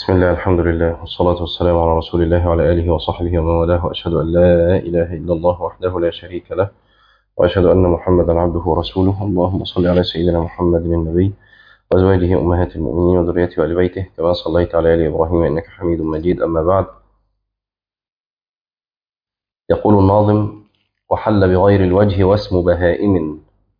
بسم الله الحمد لله والصلاة والسلام على رسول الله وعلى آله وصحبه ومن والاه وأشهد أن لا إله إلا الله وحده لا شريك له وأشهد أن محمدا عبده ورسوله اللهم صل على سيدنا محمد النبي وأزواجه أمهات المؤمنين وذريته وآل بيته كما صليت على آل إبراهيم إنك حميد مجيد أما بعد يقول الناظم وحل بغير الوجه واسم بهائم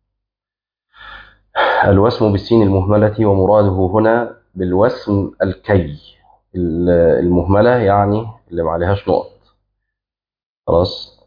الوسم بالسين المهملة ومراده هنا بالوسم الكي المهملة يعني اللي ما عليهاش نقط خلاص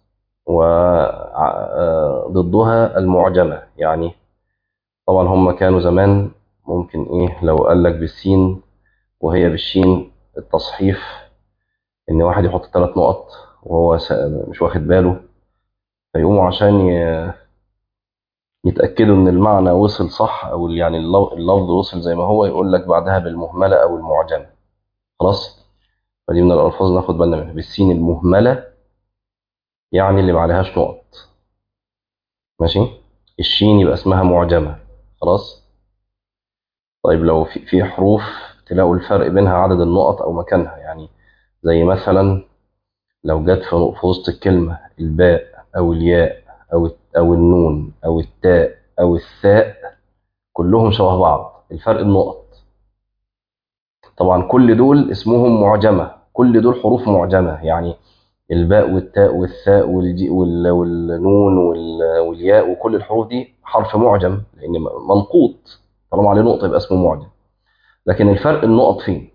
وضدها المعجمة يعني طبعا هم كانوا زمان ممكن ايه لو قال لك بالسين وهي بالشين التصحيف ان واحد يحط ثلاث نقط وهو مش واخد باله فيقوموا عشان يتأكدوا ان المعنى وصل صح او يعني اللفظ وصل زي ما هو يقول لك بعدها بالمهملة او المعجمة خلاص فدي من الألفاظ ناخد بالنا منها بالسين المهملة يعني اللي ما عليهاش نقط ماشي الشين يبقى اسمها معجمة خلاص طيب لو في في حروف تلاقوا الفرق بينها عدد النقط أو مكانها يعني زي مثلا لو جت في وسط الكلمة الباء أو الياء أو أو النون أو التاء أو الثاء كلهم شبه بعض الفرق النقط طبعا كل دول اسمهم معجمة كل دول حروف معجمة يعني الباء والتاء والثاء والجي والنون والياء وكل الحروف دي حرف معجم لأن منقوط طالما عليه نقطة يبقى اسمه معجم لكن الفرق النقط فين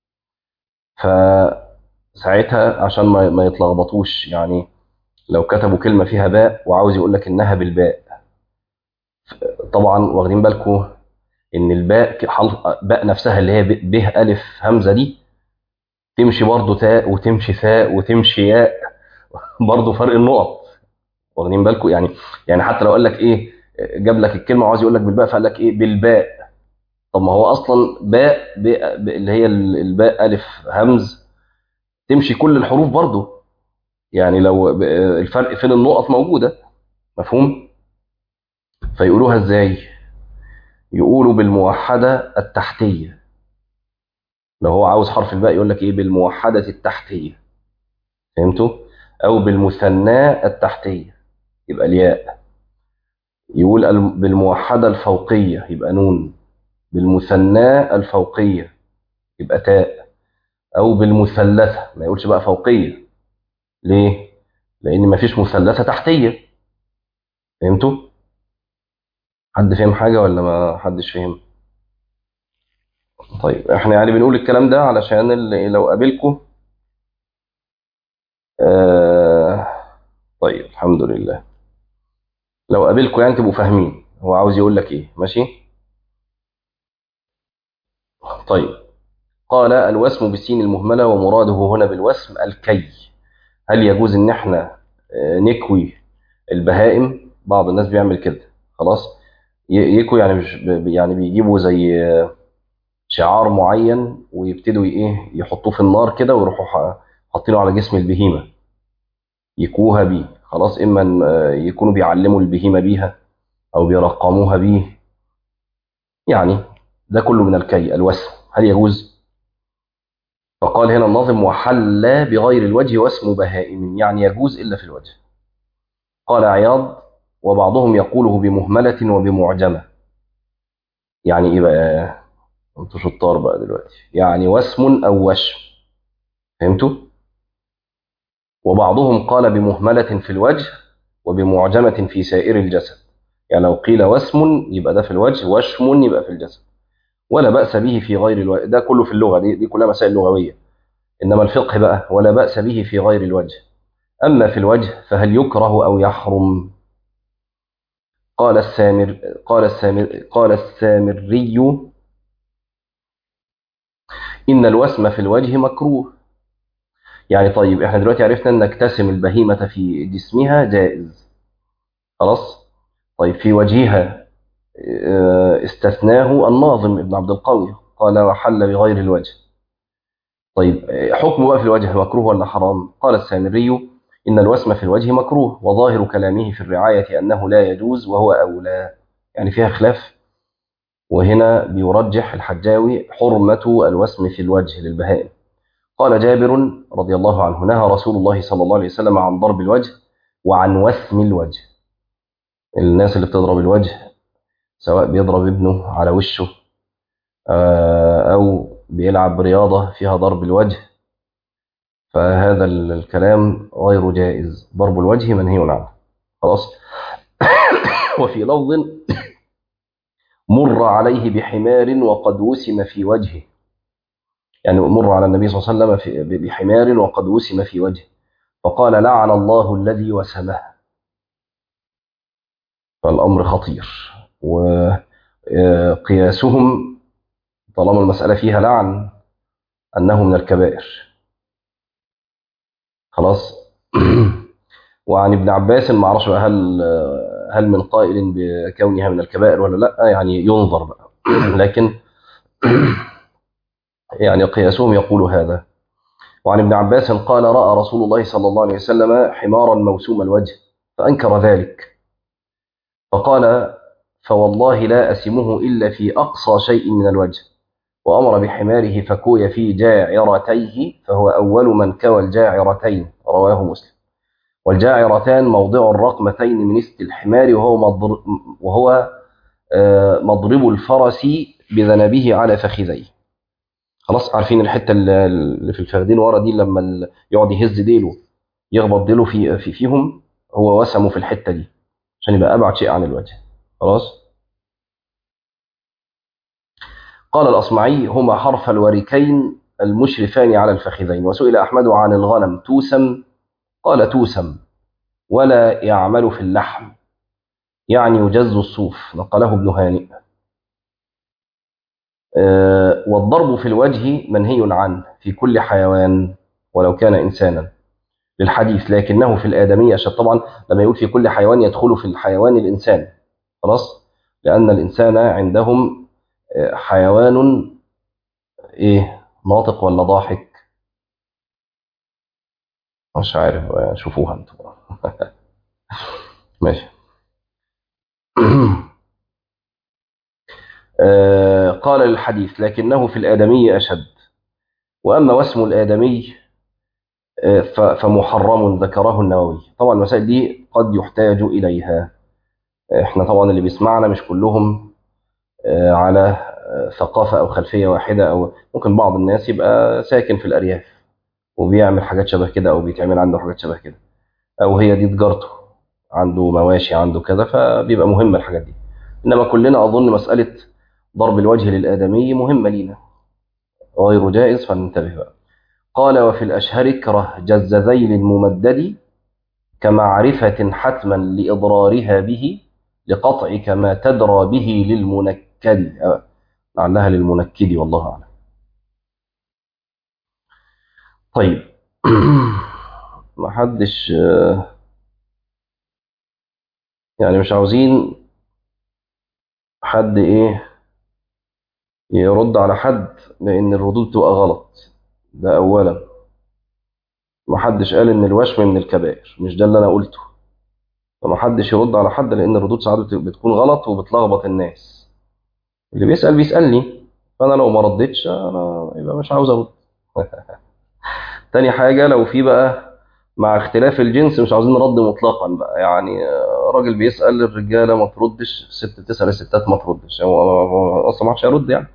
فساعتها عشان ما, ما يتلخبطوش يعني لو كتبوا كلمة فيها باء وعاوز يقول لك إنها بالباء طبعا واخدين بالكم ان الباء باء نفسها اللي هي ب الف همزه دي تمشي برضه تاء وتمشي ثاء وتمشي ياء برضه فرق النقط واخدين بالكم يعني يعني حتى لو قال لك ايه جاب لك الكلمه وعاوز يقول لك بالباء فقال لك ايه بالباء طب ما هو اصلا باء, باء اللي هي الباء الف همز تمشي كل الحروف برضه يعني لو الفرق فين النقط موجوده مفهوم فيقولوها ازاي يقولوا بالموحدة التحتية لو هو عاوز حرف الباء يقول لك ايه بالموحدة التحتية فهمتوا او بالمثنى التحتية يبقى الياء يقول بالموحدة الفوقية يبقى نون بالمثنى الفوقية يبقى تاء او بالمثلثة ما يقولش بقى فوقية ليه لان مفيش مثلثة تحتية فهمتوا حد فهم حاجة ولا ما حدش فهم طيب احنا يعني بنقول الكلام ده علشان اللي لو قابلكم آه طيب الحمد لله لو قابلكم يعني تبقوا فاهمين هو عاوز يقول لك ايه ماشي طيب قال الوسم بالسين المهملة ومراده هنا بالوسم الكي هل يجوز ان احنا نكوي البهائم بعض الناس بيعمل كده خلاص يكوا يعني مش يعني بيجيبوا زي شعار معين ويبتدوا ايه يحطوه في النار كده ويروحوا حاطينه على جسم البهيمه يكوها بيه خلاص اما يكونوا بيعلموا البهيمه بيها او بيرقموها بيه يعني ده كله من الكي الوسم هل يجوز فقال هنا الناظم وحل بغير الوجه واسم بهائم يعني يجوز الا في الوجه قال عياض وبعضهم يقوله بمهملة وبمعجمة يعني ايه بقى انتوا شطار بقى دلوقتي يعني وسم او وشم فهمتوا وبعضهم قال بمهملة في الوجه وبمعجمة في سائر الجسد يعني لو قيل وسم يبقى ده في الوجه وشم يبقى في الجسد ولا بأس به في غير الوجه ده كله في اللغة دي, دي كلها مسائل لغوية إنما الفقه بقى ولا بأس به في غير الوجه أما في الوجه فهل يكره أو يحرم قال السامر قال السامر قال السامري إن الوسم في الوجه مكروه يعني طيب احنا دلوقتي عرفنا ان نكتسم البهيمة في جسمها جائز خلاص طيب في وجهها استثناه الناظم ابن عبد القوي قال وحل بغير الوجه طيب حكمه بقى في الوجه مكروه ولا حرام قال السامري إن الوسم في الوجه مكروه وظاهر كلامه في الرعاية أنه لا يجوز وهو أولى يعني فيها خلاف وهنا بيرجح الحجاوي حرمة الوسم في الوجه للبهائم قال جابر رضي الله عنه نهى رسول الله صلى الله عليه وسلم عن ضرب الوجه وعن وسم الوجه الناس اللي بتضرب الوجه سواء بيضرب ابنه على وشه أو بيلعب رياضة فيها ضرب الوجه فهذا الكلام غير جائز ضرب الوجه منهي عنه خلاص وفي لفظ مر عليه بحمار وقد وسم في وجهه يعني مر على النبي صلى الله عليه وسلم بحمار وقد وسم في وجهه فقال لعن الله الذي وسمه فالأمر خطير وقياسهم طالما المسألة فيها لعن أنه من الكبائر خلاص وعن ابن عباس ما اعرفش بقى هل هل من قائل بكونها من الكبائر ولا لا يعني ينظر بقى لكن يعني قياسهم يقول هذا وعن ابن عباس قال راى رسول الله صلى الله عليه وسلم حمارا موسوم الوجه فانكر ذلك فقال فوالله لا اسمه الا في اقصى شيء من الوجه وامر بحماره فكوي في جاعرتيه فهو اول من كوى الجاعرتين رواه مسلم والجاعرتان موضع الرقمتين من است الحمار وهو مضرب وهو مضرب الفرس بذنبه على فخذيه خلاص عارفين الحته اللي في الفخذين ورا دي لما يقعد يهز ديله يخبط ديله في, في فيهم هو وسمه في الحته دي عشان يبقى ابعد شيء عن الوجه خلاص قال الاصمعي هما حرف الوركين المشرفان على الفخذين وسئل احمد عن الغنم توسم قال توسم ولا يعمل في اللحم يعني يجز الصوف نقله ابن هانئ أه والضرب في الوجه منهي عنه في كل حيوان ولو كان إنسانا للحديث لكنه في الآدمية أشد طبعا لما يقول في كل حيوان يدخل في الحيوان الإنسان خلاص لأن الإنسان عندهم حيوان إيه ناطق ولا ضاحك مش عارف شوفوها انتم ماشي آه قال للحديث لكنه في الآدمي أشد وأما واسم الآدمي آه فمحرم ذكره النووي طبعا المسائل دي قد يحتاج إليها احنا طبعا اللي بيسمعنا مش كلهم آه على ثقافة أو خلفية واحدة أو ممكن بعض الناس يبقى ساكن في الأرياف وبيعمل حاجات شبه كده او بيتعمل عنده حاجات شبه كده او هي دي تجارته عنده مواشي عنده كذا فبيبقى مهم الحاجات دي انما كلنا اظن مساله ضرب الوجه للادمي مهمه لينا غير جائز فننتبه بقى قال وفي الاشهر اكره جز ذيل الممدد كمعرفه حتما لاضرارها به لقطعك ما تدرى به للمنكد لعلها للمنكد والله اعلم طيب ما حدش يعني مش عاوزين حد ايه يرد على حد لان الردود تبقى غلط ده اولا ما حدش قال ان الوشم من الكبائر مش ده اللي انا قلته فما حدش يرد على حد لان الردود ساعات بتكون غلط وبتلخبط الناس اللي بيسال بيسالني فانا لو ما ردتش انا يبقى مش عاوز ارد تاني حاجة لو في بقى مع اختلاف الجنس مش عاوزين رد مطلقا بقى يعني راجل بيسأل الرجالة ما تردش ست بتسأل الستات ما تردش هو أصلا ما حدش هيرد يعني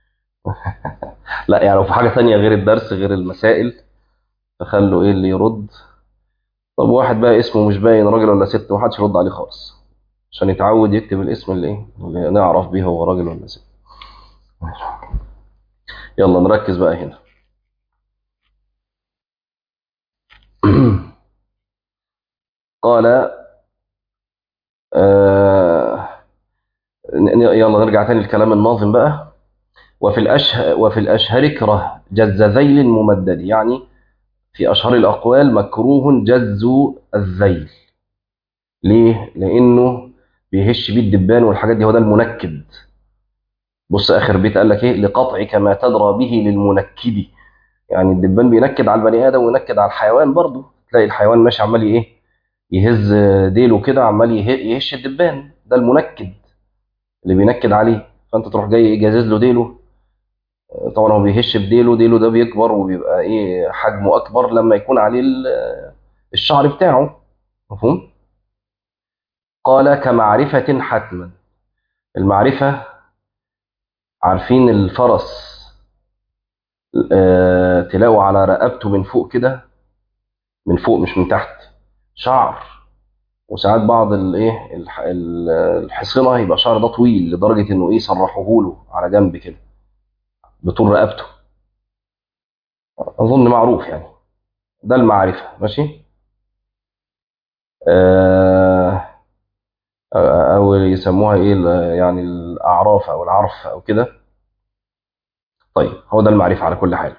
لا يعني لو في حاجة تانية غير الدرس غير المسائل فخلوا ايه اللي يرد طب واحد بقى اسمه مش باين راجل ولا ست ما حدش يرد عليه خالص عشان يتعود يكتب الاسم اللي ايه اللي نعرف بيه هو راجل ولا ست يلا نركز بقى هنا قال آه يلا نرجع تاني لكلام الناظم بقى وفي الأشهر وفي الأشهر اكره جز ذيل ممدد يعني في أشهر الأقوال مكروه جز الذيل ليه؟ لأنه بيهش بيه الدبان والحاجات دي هو ده المنكد بص آخر بيت قال لك إيه لقطعك ما تدرى به للمنكد يعني الدبان بينكد على البني آدم وينكد على الحيوان برضه تلاقي الحيوان ماشي عمال إيه يهز ديله كده عمال يهش الدبان ده المنكد اللي بينكد عليه فانت تروح جاي جازز له ديله طبعا هو بيهش بديله ديله ده بيكبر وبيبقى ايه حجمه اكبر لما يكون عليه ال- الشعر بتاعه مفهوم قال كمعرفة حتما المعرفة عارفين الفرس آه، تلاقوا على رقبته من فوق كده من فوق مش من تحت شعر وساعات بعض الايه الح- ال- الحصنه يبقى شعر ده طويل لدرجه انه ايه سرحوه له على جنب كده بطول رقبته اظن معروف يعني ده المعرفه ماشي آه او يسموها ايه ال- يعني الاعراف او العرف او كده طيب هو ده المعرفه على كل حال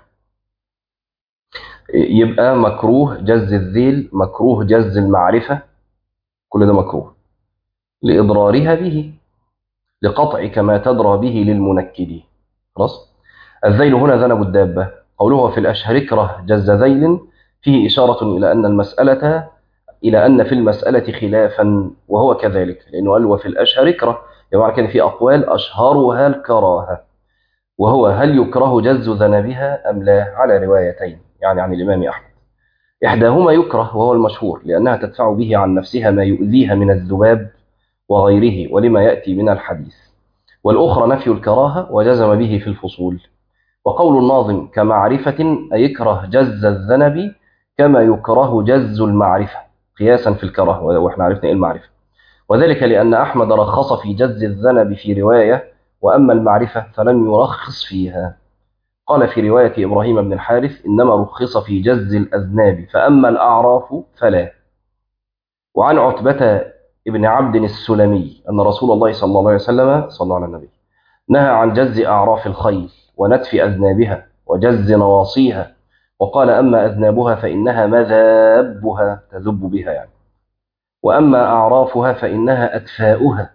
يبقى مكروه جز الذيل مكروه جز المعرفه كل ده مكروه لاضرارها به لقطع كما تدرى به للمنكد خلاص الذيل هنا ذنب الدابة قوله في الأشهر اكره جز ذيل فيه إشارة إلى أن المسألة إلى أن في المسألة خلافا وهو كذلك لأنه قال وفي الأشهر اكره يعني كان في أقوال أشهرها الكراهة وهو هل يكره جز ذنبها أم لا على روايتين يعني عن الإمام أحمد إحداهما يكره وهو المشهور لأنها تدفع به عن نفسها ما يؤذيها من الذباب وغيره ولما يأتي من الحديث والأخرى نفي الكراهة وجزم به في الفصول وقول الناظم كمعرفة أي يكره جز الذنب كما يكره جز المعرفة قياسا في الكراهة وإحنا عرفنا إيه المعرفة وذلك لأن أحمد رخص في جز الذنب في رواية وأما المعرفة فلم يرخص فيها قال في رواية إبراهيم بن الحارث إنما رخص في جز الأذناب فأما الأعراف فلا وعن عتبة ابن عبد السلمي أن رسول الله صلى الله عليه وسلم صلى الله على النبي نهى عن جز أعراف الخيل ونتف أذنابها وجز نواصيها وقال أما أذنابها فإنها مذابها تذب بها يعني وأما أعرافها فإنها أدفاؤها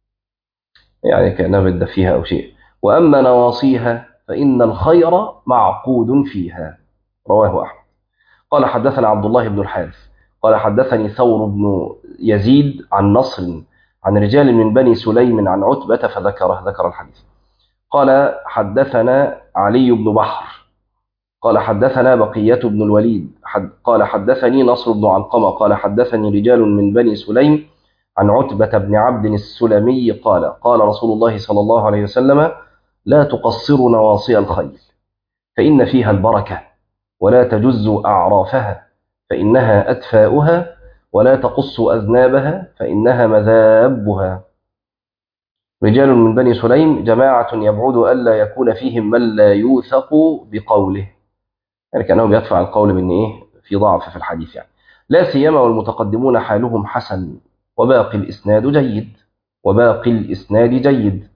يعني كأنها بدأ فيها أو شيء وأما نواصيها فإن الخير معقود فيها رواه أحمد قال حدثنا عبد الله بن الحارث قال حدثني ثور بن يزيد عن نصر عن رجال من بني سليم عن عتبة فذكره ذكر الحديث قال حدثنا علي بن بحر قال حدثنا بقية بن الوليد حد قال حدثني نصر بن علقمة قال حدثني رجال من بني سليم عن عتبة بن عبد السلمي قال قال رسول الله صلى الله عليه وسلم لا تقصروا نواصي الخيل فإن فيها البركة ولا تجزوا أعرافها فإنها أدفاؤها ولا تقصوا أذنابها فإنها مذابها رجال من بني سليم جماعة يبعد ألا يكون فيهم من لا يوثق بقوله يعني كأنه بيدفع القول بأن إيه في ضعف في الحديث يعني لا سيما والمتقدمون حالهم حسن وباقي الإسناد جيد وباقي الإسناد جيد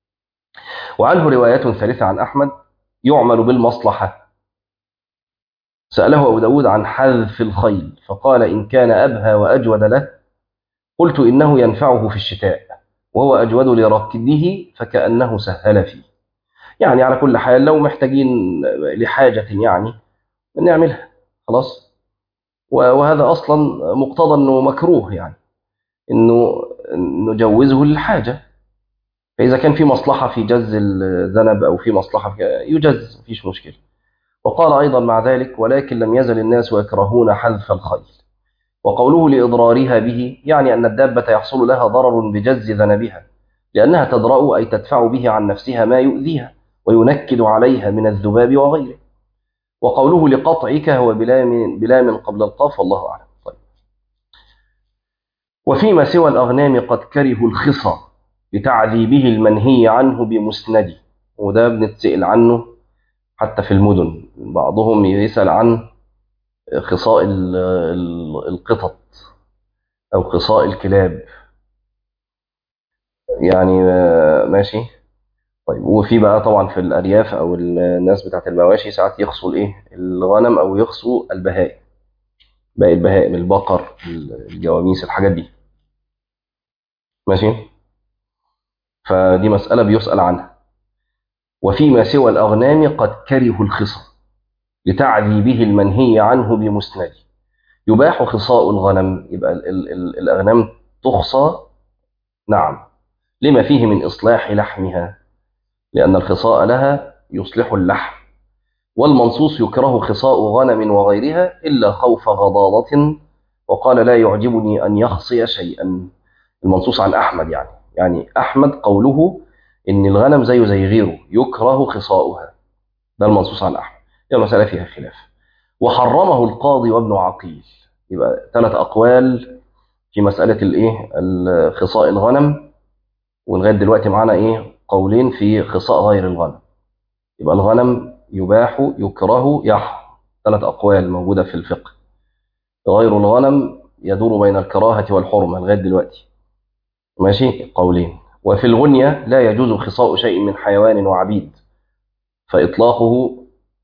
وعنه روايات ثالثة عن أحمد يعمل بالمصلحة سأله أبو داود عن حذف الخيل فقال إن كان أبهى وأجود له قلت إنه ينفعه في الشتاء وهو أجود لركده فكأنه سهل فيه يعني على كل حال لو محتاجين لحاجة يعني نعملها خلاص وهذا أصلا مقتضى أنه مكروه يعني أنه نجوزه للحاجة فإذا كان في مصلحة في جز الذنب أو في مصلحة في يجز مفيش مشكلة وقال أيضا مع ذلك ولكن لم يزل الناس يكرهون حذف الخيل وقوله لإضرارها به يعني أن الدابة يحصل لها ضرر بجز ذنبها لأنها تدرأ أي تدفع به عن نفسها ما يؤذيها وينكد عليها من الذباب وغيره وقوله لقطعك هو بلام, بلام قبل القاف والله أعلم طيب. وفيما سوى الأغنام قد كرهوا الخصى لتعذيبه المنهي عنه بمسند وده بنتسأل عنه حتى في المدن بعضهم يسأل عن خصاء القطط أو خصاء الكلاب يعني ماشي طيب وفي بقى طبعا في الأرياف أو الناس بتاعت المواشي ساعات يخصوا الإيه الغنم أو يخصوا البهائم باقي البهائم البقر الجواميس الحاجات دي ماشي فدي مسألة بيسأل عنها وفيما سوى الأغنام قد كرهوا الخصى لتعذيبه المنهي عنه بمسند يباح خصاء الغنم يبقى ال ال ال الأغنام تخصى نعم لما فيه من إصلاح لحمها لأن الخصاء لها يصلح اللحم والمنصوص يكره خصاء غنم وغيرها إلا خوف غضاضة وقال لا يعجبني أن يخصي شيئا المنصوص عن أحمد يعني يعني أحمد قوله إن الغنم زيه زي غيره يكره خصاؤها ده المنصوص عن أحمد هي المسألة فيها خلاف وحرمه القاضي وابن عقيل يبقى ثلاث أقوال في مسألة الإيه خصاء الغنم ولغاية دلوقتي معانا إيه قولين في خصاء غير الغنم يبقى الغنم يباح يكره يحرم ثلاث أقوال موجودة في الفقه غير الغنم يدور بين الكراهة والحرمة لغاية دلوقتي ماشي قولين وفي الغنية لا يجوز خصاء شيء من حيوان وعبيد فإطلاقه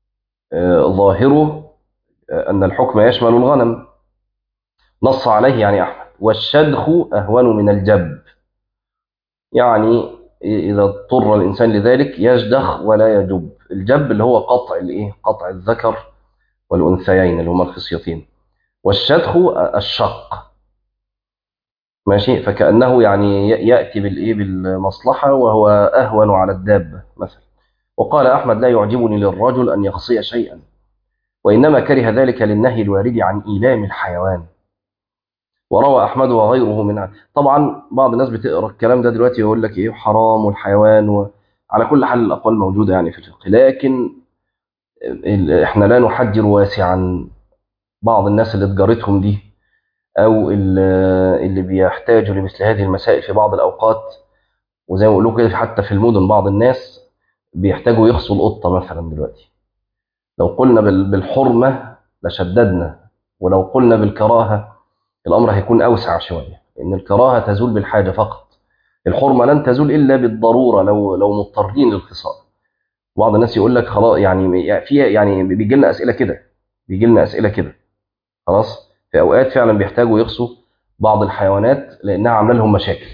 ظاهره أن الحكم يشمل الغنم نص عليه يعني أحمد والشدخ أهون من الجب يعني إذا اضطر الإنسان لذلك يشدخ ولا يجب الجب اللي هو قطع الإيه قطع الذكر والأنثيين اللي هما الخصيتين والشدخ الشق ماشي فكأنه يعني يأتي بالإيه بالمصلحة وهو أهون على الدابة مثلا وقال أحمد لا يعجبني للرجل أن يخصي شيئا وإنما كره ذلك للنهي الوارد عن إيلام الحيوان وروى أحمد وغيره من طبعا بعض الناس بتقرأ الكلام ده دلوقتي يقول لك إيه حرام والحيوان وعلى كل حال الأقوال موجودة يعني في الفقه لكن إحنا لا نحجر واسعا بعض الناس اللي تجارتهم دي أو اللي بيحتاجوا لمثل هذه المسائل في بعض الأوقات وزي ما بقول كده حتى في المدن بعض الناس بيحتاجوا يخصوا القطة مثلا دلوقتي لو قلنا بالحرمة لشددنا ولو قلنا بالكراهة الأمر هيكون أوسع شوية إن الكراهة تزول بالحاجة فقط الحرمة لن تزول إلا بالضرورة لو لو مضطرين للخصاء بعض الناس يقول لك خلاص يعني في يعني بيجي لنا أسئلة كده بيجي لنا أسئلة كده خلاص في أوقات فعلا بيحتاجوا يخصوا بعض الحيوانات لأنها عاملة لهم مشاكل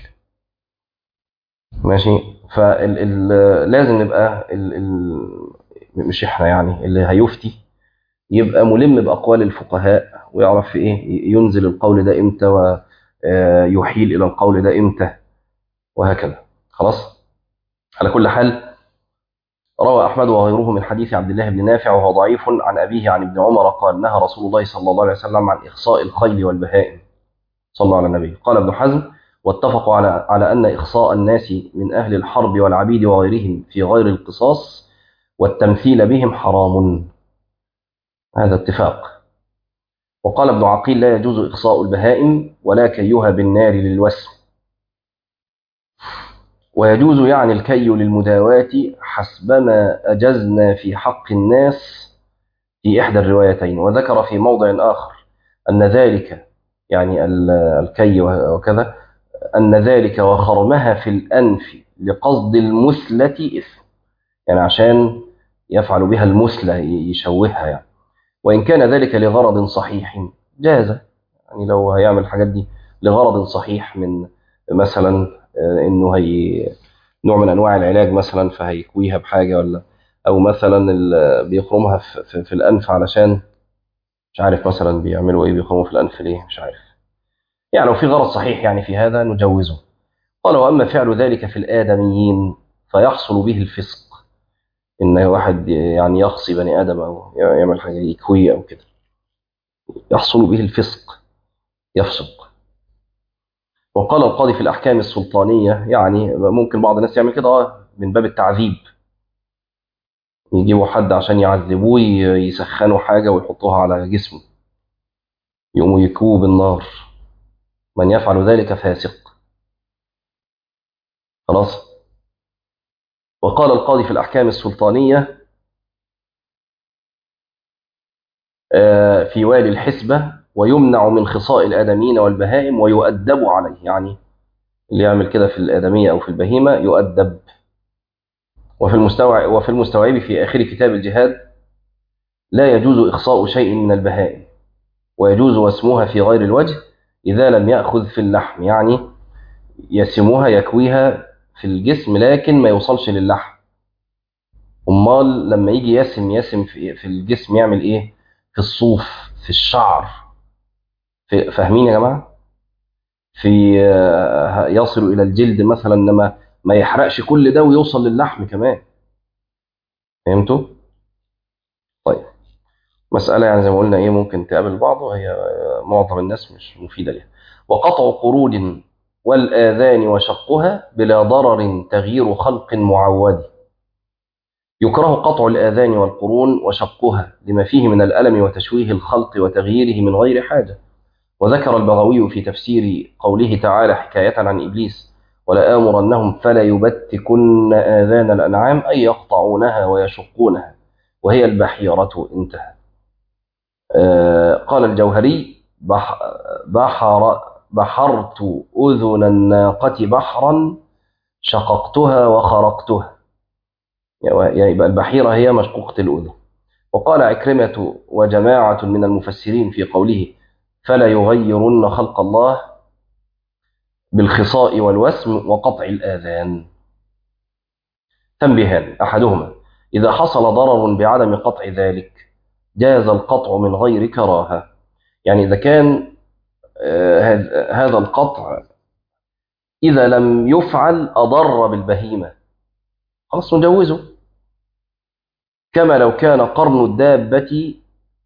ماشي فلازم نبقى ال ال مش احنا يعني اللي هيفتي يبقى ملم بأقوال الفقهاء ويعرف في ايه ينزل القول ده امتى ويحيل الى القول ده امتى وهكذا خلاص على كل حال روى احمد وغيره من حديث عبد الله بن نافع وهو ضعيف عن ابيه عن ابن عمر قال نهى رسول الله صلى الله عليه وسلم عن اخصاء الخيل والبهائم صلى الله على النبي قال ابن حزم واتفقوا على على ان اخصاء الناس من اهل الحرب والعبيد وغيرهم في غير القصاص والتمثيل بهم حرام هذا اتفاق وقال ابن عقيل لا يجوز إقصاء البهائم ولا كيها بالنار للوسم ويجوز يعني الكي للمداواة حسبما أجزنا في حق الناس في إحدى الروايتين وذكر في موضع آخر أن ذلك يعني الكي وكذا أن ذلك وخرمها في الأنف لقصد المثلة إثم يعني عشان يفعل بها المثلة يشوهها يعني وإن كان ذلك لغرض صحيح جاز يعني لو هيعمل الحاجات دي لغرض صحيح من مثلا إنه هي نوع من أنواع العلاج مثلا فهيكويها بحاجة ولا أو مثلا بيخرمها في, في, في الأنف علشان مش عارف مثلا بيعملوا إيه بيخرموا في الأنف ليه مش عارف يعني لو في غرض صحيح يعني في هذا نجوزه قال وأما فعل ذلك في الآدميين فيحصل به الفسق ان واحد يعني يخصي بني ادم او يعمل حاجه يكويه او كده يحصل به الفسق يفسق وقال القاضي في الاحكام السلطانيه يعني ممكن بعض الناس يعمل كده من باب التعذيب يجيبوا حد عشان يعذبوه يسخنوا حاجه ويحطوها على جسمه يقوموا يكوه بالنار من يفعل ذلك فاسق خلاص وقال القاضي في الأحكام السلطانية في والي الحسبة ويمنع من خصاء الآدمين والبهائم ويؤدب عليه يعني اللي يعمل كده في الآدمية أو في البهيمة يؤدب وفي المستوعب وفي المستوعب في آخر كتاب الجهاد لا يجوز إخصاء شيء من البهائم ويجوز وسمها في غير الوجه إذا لم يأخذ في اللحم يعني يسمها يكويها في الجسم لكن ما يوصلش للحم امال لما يجي يسم يسم في, في الجسم يعمل ايه في الصوف في الشعر في فاهمين يا جماعه في يصل الى الجلد مثلا انما ما يحرقش كل ده ويوصل للحم كمان فهمتوا طيب مسألة يعني زي ما قلنا ايه ممكن تقابل بعض وهي معظم الناس مش مفيدة ليها وقطع قرود والآذان وشقها بلا ضرر تغيير خلق معود يكره قطع الآذان والقرون وشقها لما فيه من الألم وتشويه الخلق وتغييره من غير حاجة وذكر البغوي في تفسير قوله تعالى حكاية عن إبليس ولآمرنهم فلا يبتكن آذان الأنعام أي يقطعونها ويشقونها وهي البحيرة انتهى آه قال الجوهري بح بحر بحرت أذن الناقة بحرا شققتها وخرقتها يعني يبقى البحيرة هي مشقوقة الأذن وقال عكرمة وجماعة من المفسرين في قوله فلا يغيرن خلق الله بالخصاء والوسم وقطع الآذان تنبيهان أحدهما إذا حصل ضرر بعدم قطع ذلك جاز القطع من غير كراهة يعني إذا كان هذا القطع إذا لم يفعل أضر بالبهيمة خلاص نجوزه كما لو كان قرن الدابة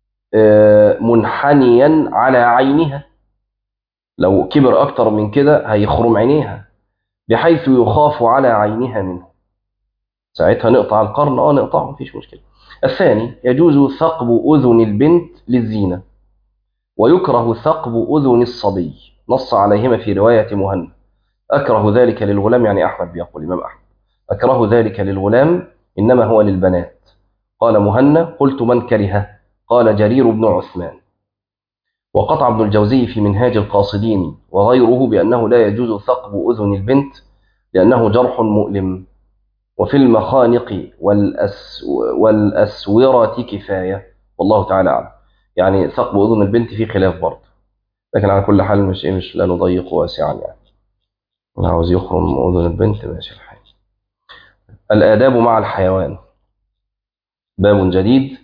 منحنيا على عينها لو كبر أكتر من كده هيخرم عينيها بحيث يخاف على عينها منه ساعتها نقطع القرن اه نقطعه مفيش مشكلة الثاني يجوز ثقب أذن البنت للزينة ويكره ثقب أذن الصبي نص عليهما في رواية مهنا أكره ذلك للغلام يعني أحمد بيقول الإمام أحمد أكره ذلك للغلام إنما هو للبنات قال مهنا قلت من كره قال جرير بن عثمان وقطع ابن الجوزي في منهاج القاصدين وغيره بأنه لا يجوز ثقب أذن البنت لأنه جرح مؤلم وفي المخانق والأس والأسورة كفاية والله تعالى أعلم يعني ثقب أذن البنت في خلاف برضه لكن على كل حال مش إيه مش لا نضيق واسعا يعني اللي عاوز يخرم أذن البنت ماشي الحال الآداب مع الحيوان باب جديد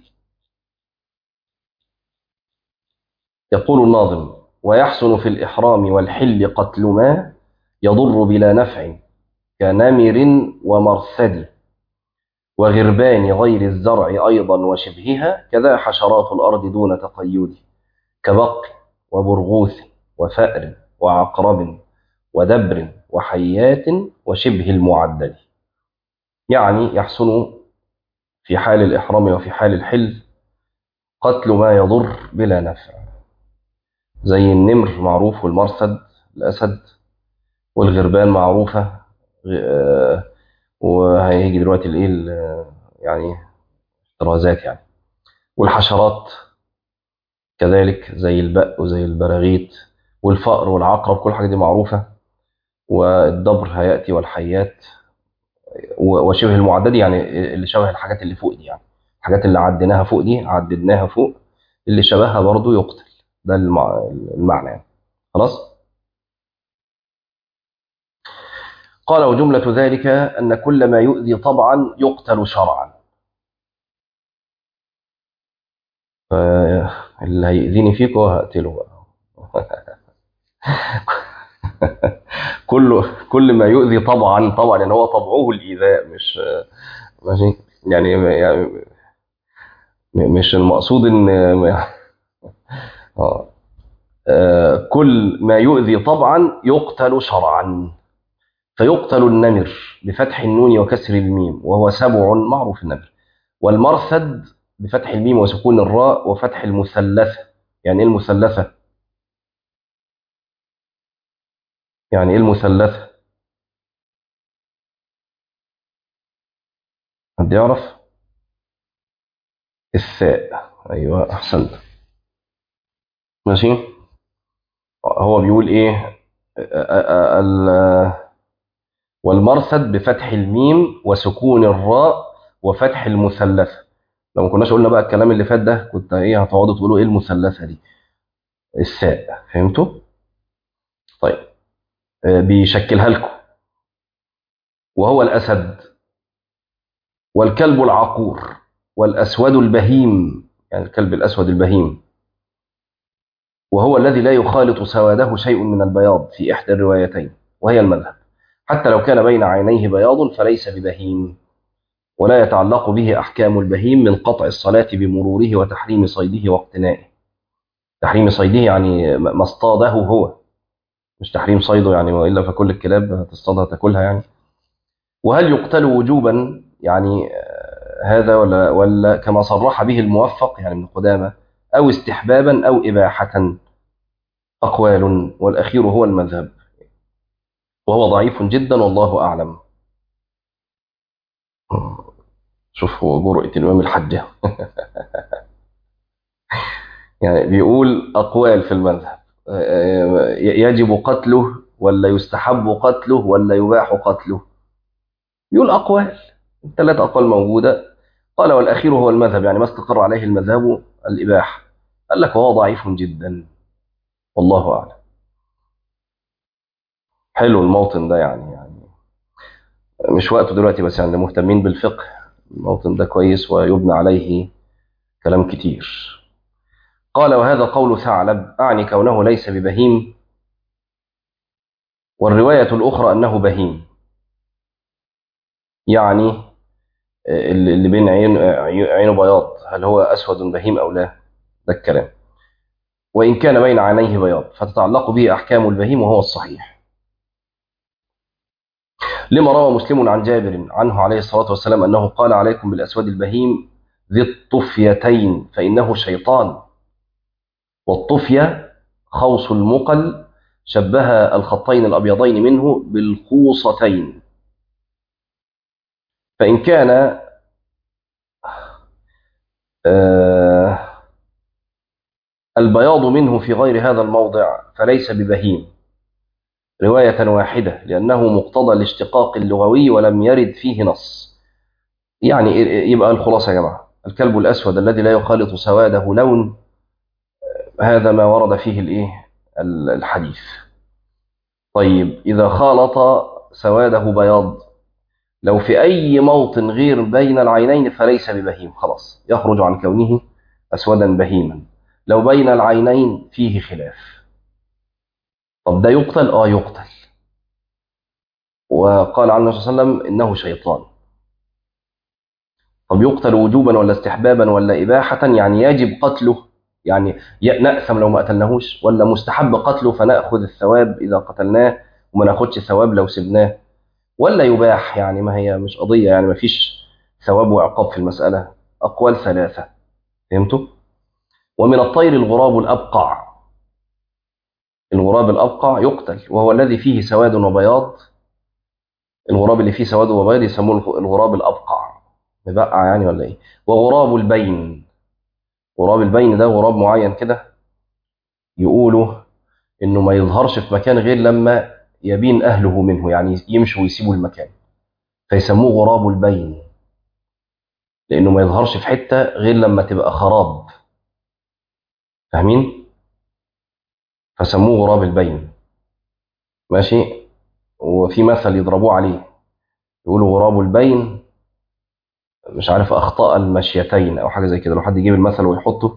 يقول الناظم ويحسن في الإحرام والحل قتل ما يضر بلا نفع كنمر ومرثد وغربان غير الزرع أيضا وشبهها كذا حشرات الأرض دون تقيد كبق وبرغوث وفأر وعقرب ودبر وحيات وشبه المعدل يعني يحسن في حال الإحرام وفي حال الحل قتل ما يضر بلا نفع زي النمر معروف والمرصد الأسد والغربان معروفة وهيجي دلوقتي الايه يعني احترازات يعني والحشرات كذلك زي البق وزي البراغيث والفأر والعقرب كل حاجة دي معروفة والدبر هيأتي والحيات وشبه المعدد يعني اللي شبه الحاجات اللي فوق دي يعني الحاجات اللي عديناها فوق دي عددناها فوق اللي شبهها برضو يقتل ده المعنى يعني خلاص قال وجملة ذلك أن كل ما يؤذي طبعا يقتل شرعا اللي هيأذيني فيكم هقتله بقى كل كل ما يؤذي طبعا طبعا يعني هو طبعه الايذاء مش ماشي يعني يعني مش المقصود ان آه. آه كل ما يؤذي طبعا يقتل شرعا فيقتل النمر بفتح النون وكسر الميم وهو سبع معروف النمر والمرثد بفتح الميم وسكون الراء وفتح المثلثة يعني ايه المثلثة يعني ايه المثلثة حد يعرف الثاء ايوه احسنت ماشي هو بيقول ايه والمرثد بفتح الميم وسكون الراء وفتح المثلثة لو ما كناش قلنا بقى الكلام اللي فات ده كنت ايه هتقعدوا تقولوا ايه المثلثة دي الساء فهمتوا طيب بيشكلها لكم وهو الأسد والكلب العقور والأسود البهيم يعني الكلب الأسود البهيم وهو الذي لا يخالط سواده شيء من البياض في إحدى الروايتين وهي المذهب حتى لو كان بين عينيه بياض فليس ببهيم ولا يتعلق به أحكام البهيم من قطع الصلاة بمروره وتحريم صيده واقتنائه تحريم صيده يعني ما اصطاده هو مش تحريم صيده يعني وإلا فكل الكلاب هتصطادها تاكلها يعني وهل يقتل وجوبا يعني هذا ولا ولا كما صرح به الموفق يعني ابن قدامه او استحبابا او اباحه اقوال والاخير هو المذهب وهو ضعيف جدا والله اعلم شوف هو جرأة الامام الحجه يعني بيقول اقوال في المذهب يجب قتله ولا يستحب قتله ولا يباح قتله يقول اقوال ثلاث أقوال موجودة قال والأخير هو المذهب يعني ما استقر عليه المذهب الإباحة قال لك وهو ضعيف جدا والله أعلم حلو الموطن ده يعني يعني مش وقته دلوقتي بس يعني مهتمين بالفقه الموطن ده كويس ويبنى عليه كلام كتير قال وهذا قول ثعلب أعني كونه ليس ببهيم والرواية الأخرى أنه بهيم يعني اللي بين عين عينه بياض هل هو أسود بهيم أو لا ده الكلام وإن كان بين عينيه بياض فتتعلق به أحكام البهيم وهو الصحيح لما روى مسلم عن جابر عنه عليه الصلاة والسلام أنه قال عليكم بالأسود البهيم ذي الطفيتين فإنه شيطان والطفية خوص المقل شبه الخطين الأبيضين منه بالخوصتين فإن كان آه البياض منه في غير هذا الموضع فليس ببهيم رواية واحدة لأنه مقتضى الاشتقاق اللغوي ولم يرد فيه نص يعني يبقى الخلاصة يا جماعة الكلب الأسود الذي لا يخالط سواده لون هذا ما ورد فيه الايه الحديث طيب إذا خالط سواده بياض لو في أي موطن غير بين العينين فليس ببهيم خلاص يخرج عن كونه أسودا بهيما لو بين العينين فيه خلاف طب ده يقتل آه يقتل وقال عنه صلى الله عليه وسلم إنه شيطان طب يقتل وجوبا ولا استحبابا ولا إباحة يعني يجب قتله يعني نأثم لو ما قتلناهوش ولا مستحب قتله فنأخذ الثواب إذا قتلناه وما ناخدش ثواب لو سبناه ولا يباح يعني ما هي مش قضية يعني ما فيش ثواب وعقاب في المسألة أقوال ثلاثة فهمتوا؟ ومن الطير الغراب الأبقع الغراب الأبقع يقتل وهو الذي فيه سواد وبياض الغراب اللي فيه سواد وبياض يسموه الغراب الأبقع مبقع يعني ولا إيه؟ وغراب البين غراب البين ده غراب معين كده يقولوا إنه ما يظهرش في مكان غير لما يبين أهله منه يعني يمشوا ويسيبوا المكان فيسموه غراب البين لأنه ما يظهرش في حتة غير لما تبقى خراب فاهمين؟ فسموه غراب البين ماشي وفي مثل يضربوه عليه يقولوا غراب البين مش عارف أخطاء المشيتين أو حاجة زي كده لو حد يجيب المثل ويحطه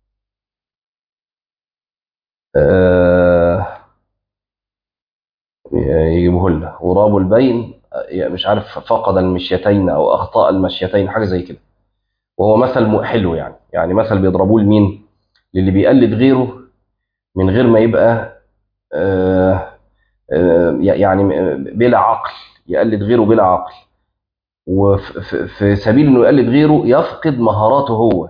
آه يجيبه لنا غراب البين مش عارف فقد المشيتين او اخطاء المشيتين حاجه زي كده وهو مثل حلو يعني يعني مثل بيضربوه لمين للي بيقلد غيره من غير ما يبقى آآ آآ يعني بلا عقل يقلد غيره بلا عقل وفي سبيل انه يقلد غيره يفقد مهاراته هو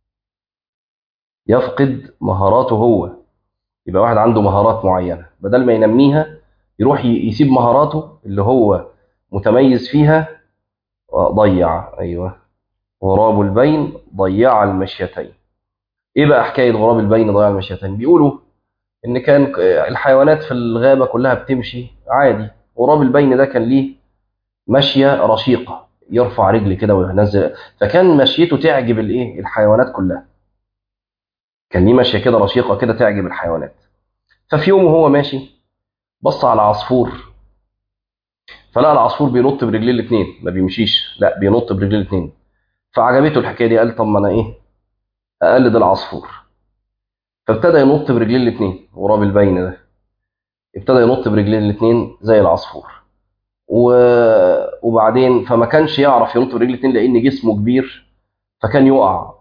يفقد مهاراته هو يبقى واحد عنده مهارات معينه بدل ما ينميها يروح يسيب مهاراته اللي هو متميز فيها ضيع ايوه غراب البين ضيع المشيتين ايه بقى حكايه غراب البين ضيع المشيتين بيقولوا ان كان الحيوانات في الغابه كلها بتمشي عادي غراب البين ده كان ليه ماشيه رشيقه يرفع رجل كده وينزل فكان مشيته تعجب الايه الحيوانات كلها كان ليه ماشيه كده رشيقه كده تعجب الحيوانات ففي يوم وهو ماشي بص على عصفور فلقى العصفور بينط برجليه الاثنين ما بيمشيش لا بينط برجليه الاثنين فعجبته الحكايه دي قال طب ما انا ايه اقلد العصفور فابتدى ينط برجليه الاثنين غراب البين ده ابتدى ينط برجليه الاثنين زي العصفور و- وبعدين فما كانش يعرف ينط برجل اتنين لان جسمه كبير فكان يقع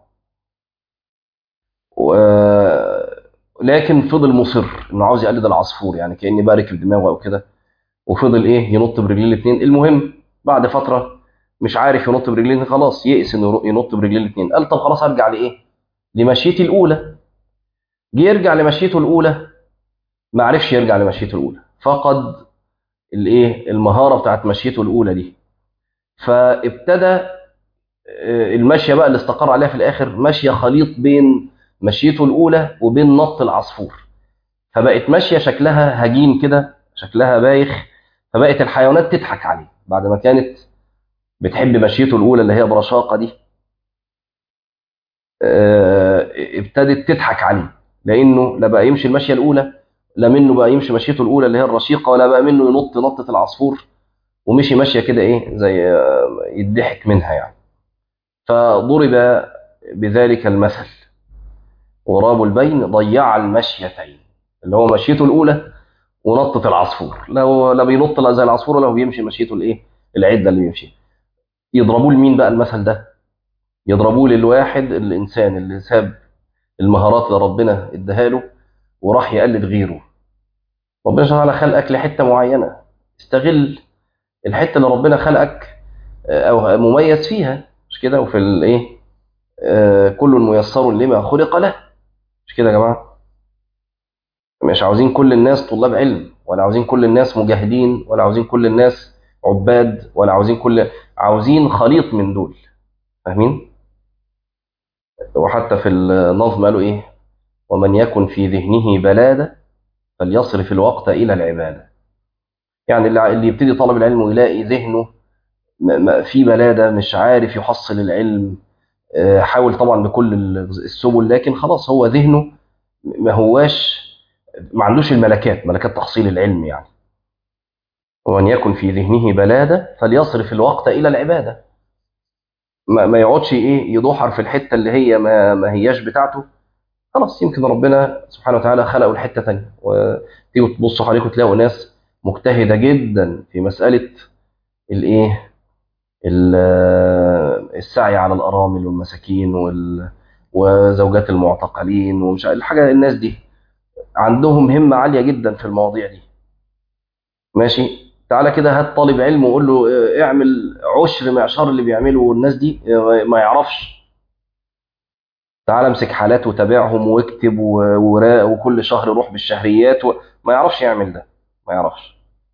و- لكن فضل مصر انه عاوز يقلد العصفور يعني كاني بارك دماغه او كده وفضل ايه ينط برجلين الاثنين المهم بعد فتره مش عارف ينط برجلين الاثنين خلاص يئس انه يرو- ينط برجلين الاثنين قال طب خلاص ارجع لايه لمشيتي الاولى جه يرجع لمشيته الاولى ما عرفش يرجع لمشيته الاولى فقد الايه المهاره بتاعت مشيته الاولى دي فابتدى آه، المشيه بقى اللي استقر عليها في الاخر ماشيه خليط بين مشيته الاولى وبين نط العصفور فبقت ماشيه شكلها هجين كده شكلها بايخ فبقت الحيوانات تضحك عليه بعد ما كانت بتحب مشيته الاولى اللي هي برشاقه دي آه، ابتدت تضحك عليه لانه لا بقى يمشي المشيه الاولى لا منه بقى يمشي مشيته الاولى اللي هي الرشيقه ولا بقى منه ينط نطه العصفور ومشي ماشيه كده ايه زي آه، يضحك منها يعني فضرب بذلك المثل غراب البين ضيع المشيتين اللي هو مشيته الاولى ونطه العصفور لا لا بينط لا زي العصفور ولا هو بيمشي مشيته الايه العده اللي بيمشي يضربوه لمين بقى المثل ده يضربوه للواحد الانسان اللي ساب المهارات اللي ربنا اداها له وراح يقلد غيره ربنا سبحانه وتعالى خلقك لحته معينه استغل الحته اللي ربنا خلقك آه، او مميز فيها مش كده وفي الايه آه، كل ميسر لما خلق له مش كده يا جماعه مش عاوزين كل الناس طلاب علم ولا عاوزين كل الناس مجاهدين ولا عاوزين كل الناس عباد ولا عاوزين كل عاوزين خليط من دول فاهمين وحتى في النظم قالوا ايه ومن يكن في ذهنه بلاده فليصرف الوقت الى العباده يعني اللي اللي يبتدي طالب العلم ويلاقي ذهنه م- م- في بلاده مش عارف يحصل العلم آه، حاول طبعا بكل السبل لكن خلاص هو ذهنه ما هواش ما عندوش الملكات ملكات تحصيل العلم يعني ومن يكن في ذهنه بلاده فليصرف الوقت الى العباده ما, ما يقعدش ايه يدحر في الحته اللي هي ما, ما هياش بتاعته خلاص يمكن ربنا سبحانه وتعالى خلقه لحته ثانيه وتيجوا تبصوا حواليكم تلاقوا ناس مجتهده جدا في مساله الايه ال- السعي على الارامل والمساكين وال وزوجات المعتقلين ومش عارف- الحاجه الناس دي عندهم همه عاليه جدا في المواضيع دي ماشي تعالى كده هات طالب علم وقول له اه، اعمل عشر معشار اللي بيعمله الناس دي اه، ما يعرفش تعالى امسك حالات وتابعهم واكتب و- وراء وكل شهر روح بالشهريات و... ما يعرفش يعمل ده ما يعرفش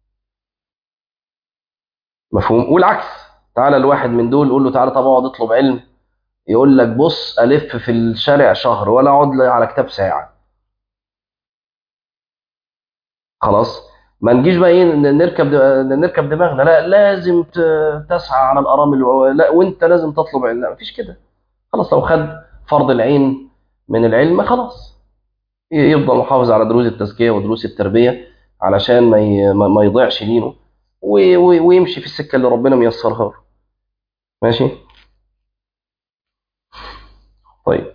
مفهوم والعكس تعالى الواحد من دول قول له تعالى طب اقعد اطلب علم يقول لك بص الف في الشارع شهر ولا اقعد لي على كتاب ساعه خلاص ما نجيش بقى ايه ن- نركب د- نركب دماغنا لا لازم ت- تسعى على الارامل و- لا وانت لازم تطلب علم لا مفيش كده خلاص لو خد فرض العين من العلم خلاص ي- يفضل محافظ على دروس التزكيه ودروس التربيه علشان ما ي- ما ما يضيعش دينه و- و- ويمشي في السكه اللي ربنا ميسرها له ماشي طيب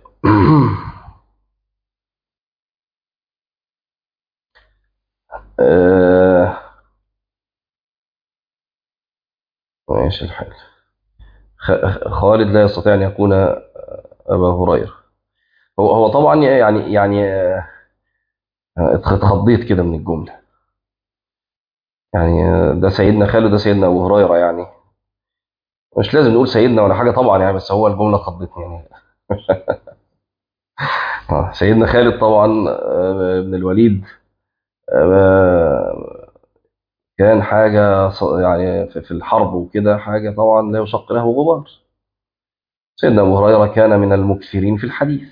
آه، ماشي الحال خ- خالد لا يستطيع ان يكون ابا هريره هو هو طبعا يعني يعني آه، اتخضيت كده من الجمله يعني آه، ده سيدنا خالد وده سيدنا ابو هريره يعني مش لازم نقول سيدنا ولا حاجه طبعا يعني بس هو الجمله خضتني يعني آه، سيدنا خالد طبعا آه، بن الوليد آه، كان حاجه ص- يعني في في الحرب وكده حاجه طبعا لا يشق له غبار سيدنا ابو هريره كان من المكثرين في الحديث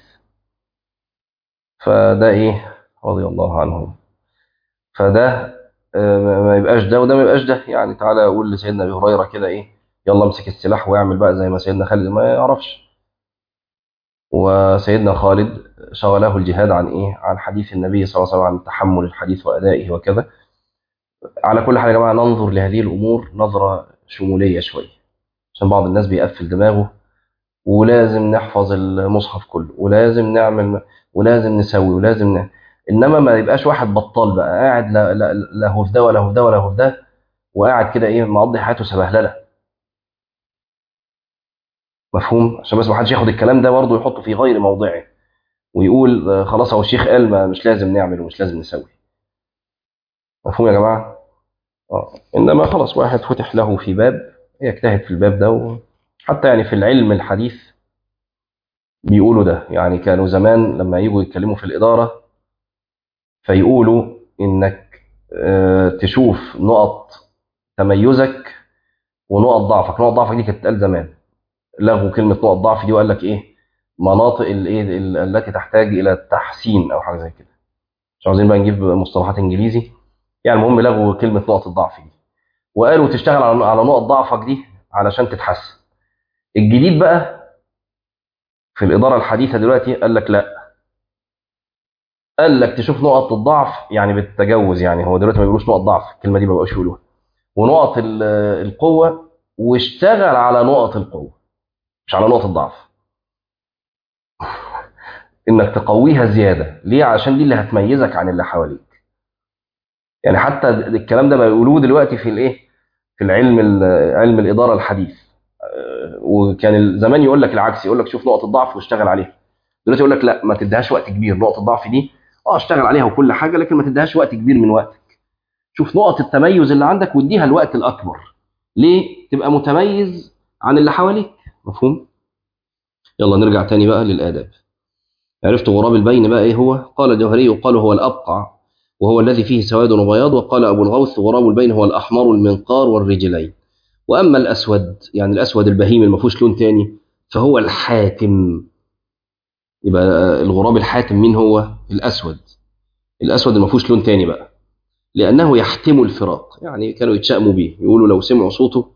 فده ايه رضي الله عنهم فده آه، ما ما يبقاش ده وده ما يبقاش ده يعني تعالى اقول لسيدنا ابي هريره كده ايه يلا امسك السلاح واعمل بقى زي ما سيدنا خالد ما يعرفش وسيدنا خالد شغله الجهاد عن ايه عن حديث النبي صلى الله عليه وسلم عن تحمل الحديث وادائه وكذا على كل حال يا جماعه ننظر لهذه الامور نظره شموليه شويه عشان بعض الناس بيقفل دماغه ولازم نحفظ المصحف كله ولازم نعمل ولازم نسوي ولازم ن... انما ما يبقاش واحد بطال بقى قاعد لا لا لا هو في ده ولا هو في ده ولا هو في ده وقاعد كده ايه مقضي حياته سبهلله مفهوم عشان بس ما حدش ياخد الكلام ده برضه يحطه في غير موضعه ويقول آه، خلاص هو الشيخ قال ما مش لازم نعمل ومش لازم نسوي مفهوم يا جماعه اه انما خلاص واحد فتح له في باب يجتهد في الباب ده و... حتى يعني في العلم الحديث بيقولوا ده يعني كانوا زمان لما يجوا يتكلموا في الإدارة فيقولوا إنك آه، تشوف نقط تميزك ونقط ضعفك نقط ضعفك دي كانت تتقال زمان لغوا كلمة نقط ضعف دي وقال لك إيه مناطق الإيه ال- التي تحتاج إلى التحسين أو حاجة زي كده مش عاوزين بقى نجيب مصطلحات إنجليزي يعني المهم لغوا كلمة نقط الضعف دي وقالوا تشتغل على على نقط ضعفك دي علشان تتحسن الجديد بقى في الإدارة الحديثة دلوقتي قال لك لا قال لك تشوف نقط الضعف يعني بالتجوز يعني هو دلوقتي ما بيقولوش نقط ضعف الكلمة دي ما بقوش يقولوها ونقط ال- القوة واشتغل على نقط القوة مش على نقط الضعف انك تقويها زيادة ليه عشان دي اللي هتميزك عن اللي حواليك يعني حتى الكلام ده بيقولوه دلوقتي في الايه في العلم ال- علم الإدارة الحديث آه، وكان زمان يقول لك العكس يقول لك شوف نقط الضعف واشتغل عليها دلوقتي يقول لك لا ما تديهاش وقت كبير نقط الضعف دي اه اشتغل عليها وكل حاجه لكن ما تديهاش وقت كبير من وقتك شوف نقط التميز اللي عندك واديها الوقت الاكبر ليه تبقى متميز عن اللي حواليك مفهوم يلا نرجع تاني بقى للاداب عرفت غراب البين بقى ايه هو قال الجوهري يقال هو الابقع وهو الذي فيه سواد وبياض وقال ابو الغوث غراب البين هو الاحمر المنقار والرجلين واما الاسود يعني الاسود البهيم اللي ما فيهوش لون تاني فهو الحاتم يبقى الغراب الحاتم مين هو الاسود الاسود اللي ما فيهوش لون تاني بقى لانه يحتم الفراق يعني كانوا يتشائموا بيه يقولوا لو سمعوا صوته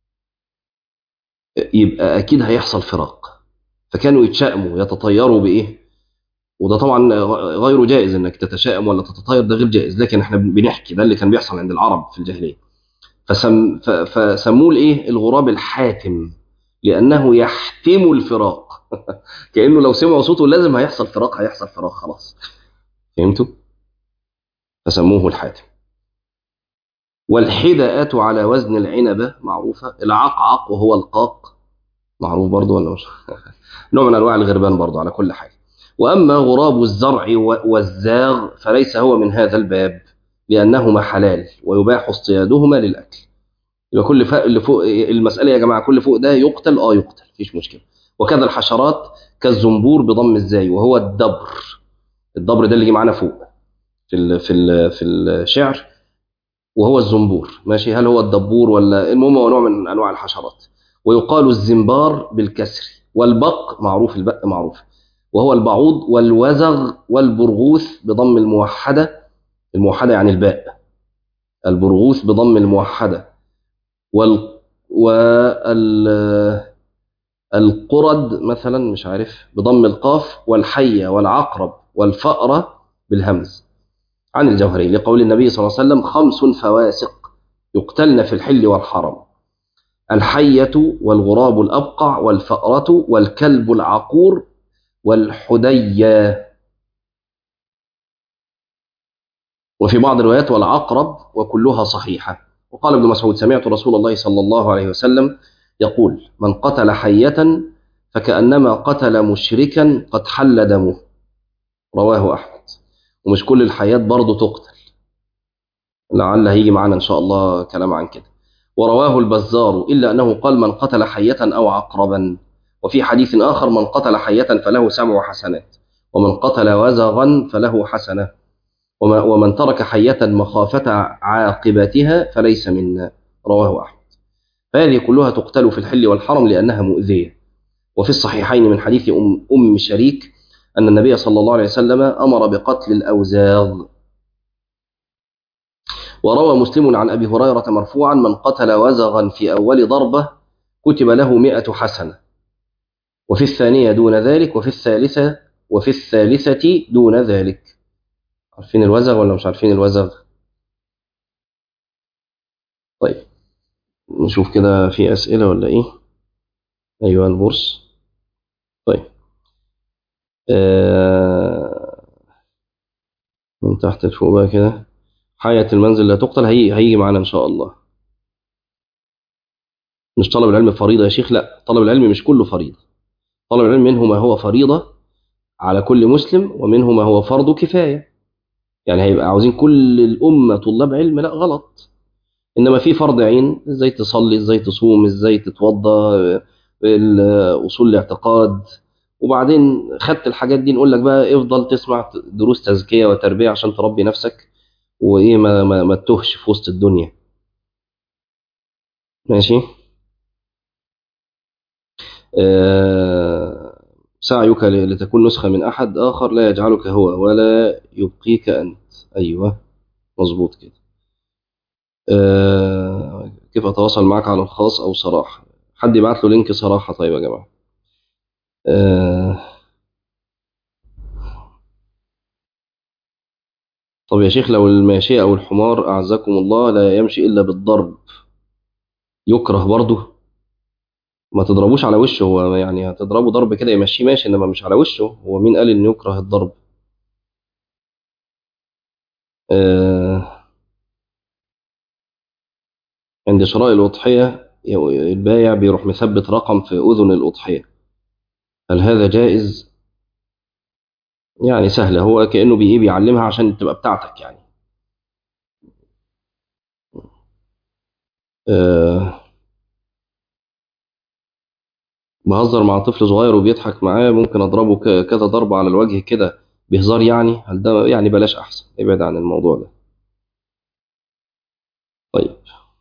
يبقى اكيد هيحصل فراق فكانوا يتشائموا يتطيروا بايه وده طبعا غير جائز انك تتشائم ولا تتطير ده غير جائز لكن احنا بنحكي ده اللي كان بيحصل عند العرب في الجاهليه فسم ف- فسموه الايه الغراب الحاتم لانه يحتم الفراق كانه لو سمعوا صوته لازم هيحصل فراق هيحصل فراق خلاص فهمتوا فسموه الحاتم والحداءات على وزن العنبة معروفة العقعق وهو القاق معروف برضو ولا مش نوع من أنواع الغربان برضو على كل حال وأما غراب الزرع و- والزاغ فليس هو من هذا الباب لأنهما حلال ويباح اصطيادهما للأكل يبقى كل فوق اللي فوق المسألة يا جماعة كل فوق ده يقتل اه يقتل مفيش مشكلة وكذا الحشرات كالزنبور بضم الزاي وهو الدبر الدبر ده اللي جه معانا فوق في ال في ال في الشعر وهو الزنبور ماشي هل هو الدبور ولا المهم هو نوع من انواع الحشرات ويقال الزنبار بالكسر والبق معروف البق معروف وهو البعوض والوزغ والبرغوث بضم الموحدة الموحدة يعني الباء البرغوث بضم الموحدة وال وال القرد مثلا مش عارف بضم القاف والحية والعقرب والفأرة بالهمز عن الجوهري لقول النبي صلى الله عليه وسلم خمس فواسق يقتلن في الحل والحرم الحية والغراب الأبقع والفأرة والكلب العقور والحدية وفي بعض الروايات والعقرب وكلها صحيحة وقال ابن مسعود سمعت رسول الله صلى الله عليه وسلم يقول من قتل حية فكأنما قتل مشركا قد حل دمه رواه أحمد ومش كل الحيات برضه تقتل لعل هيجي معانا إن شاء الله كلام عن كده ورواه البزار إلا أنه قال من قتل حية أو عقربا وفي حديث آخر من قتل حية فله سبع حسنات ومن قتل وزغا فله حسنة وما- ومن ترك حية مخافة عاقبتها فليس منا رواه أحمد فهذه كلها تقتل في الحل والحرم لأنها مؤذية وفي الصحيحين من حديث أم, أم شريك أن النبي صلى الله عليه وسلم أمر بقتل الأوزاغ وروى مسلم عن أبي هريرة مرفوعا من قتل وزغا في أول ضربة كتب له مئة حسنة وفي الثانية دون ذلك وفي الثالثة وفي الثالثة دون ذلك عارفين الوزغ ولا مش عارفين الوزغ طيب نشوف كده في أسئلة ولا إيه أيها البورس طيب آه من تحت لفوق بقى كده حياة المنزل لا تقتل هي هيجي معانا إن شاء الله مش طلب العلم فريضة يا شيخ لا طلب العلم مش كله فريضة طلب العلم منه ما هو فريضة على كل مسلم ومنه ما هو فرض كفاية يعني هيبقى عاوزين كل الأمة طلاب علم لا غلط إنما في فرض عين ازاي تصلي ازاي تصوم ازاي تتوضى أصول الاعتقاد وبعدين خدت الحاجات دي نقول لك بقى افضل تسمع دروس تزكية وتربية عشان تربي نفسك وإيه ما, ما, ما تتهش في وسط الدنيا ماشي آه سعيك لتكون نسخة من أحد آخر لا يجعلك هو ولا يبقيك أنت أيوة مظبوط كده آه كيف أتواصل معك على الخاص أو صراحة حد يبعت له لينك صراحة طيب يا جماعة آه طب يا شيخ لو الماشية أو الحمار أعزكم الله لا يمشي إلا بالضرب يكره برضه ما تضربوش على وشه هو يعني هتضربه ضرب كده يمشيه ماشي انما مش على وشه هو مين قال انه يكره الضرب آه عند شراء الأضحية البايع بيروح مثبت رقم في أذن الأضحية هل هذا جائز؟ يعني سهلة هو كأنه بإيه بيعلمها عشان تبقى بتاعتك يعني آه بهزر مع طفل صغير وبيضحك معاه ممكن اضربه كذا ضربة على الوجه كده بهزار يعني هل ده يعني بلاش احسن ابعد عن الموضوع ده طيب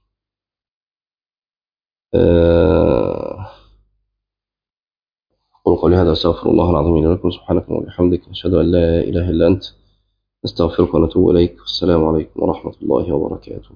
أقول قولي هذا أستغفر الله العظيم لي ولكم سبحانك وبحمدك أشهد أن لا إله إلا أنت نستغفرك ونتوب إليك والسلام عليكم ورحمة الله وبركاته